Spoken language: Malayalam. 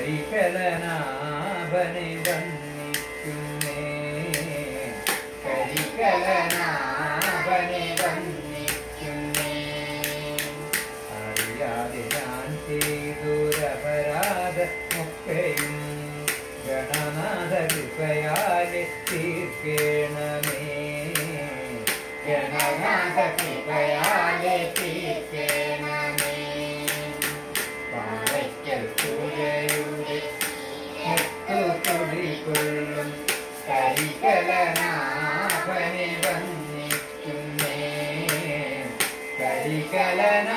കരികലനാഭനെ വന്നിക്കുന്നേ കരികലനാഭനെ വന്നിക്കുന്നേ അറിയാതെ ഞാൻ ചെയ്തൊരപരാധമൊക്കെയും ഗണനാഥ കൃപയാലെ തീർക്കേണമേ ഗണനാഥ കൃപയാലെ തീർക്കേണമേ പാറയ്ക്കൽ സൂര്യയുടെ മുത്തുകൊള്ളും കരികലനാഭനെ വന്നിക്കുന്നേ കരികലനാ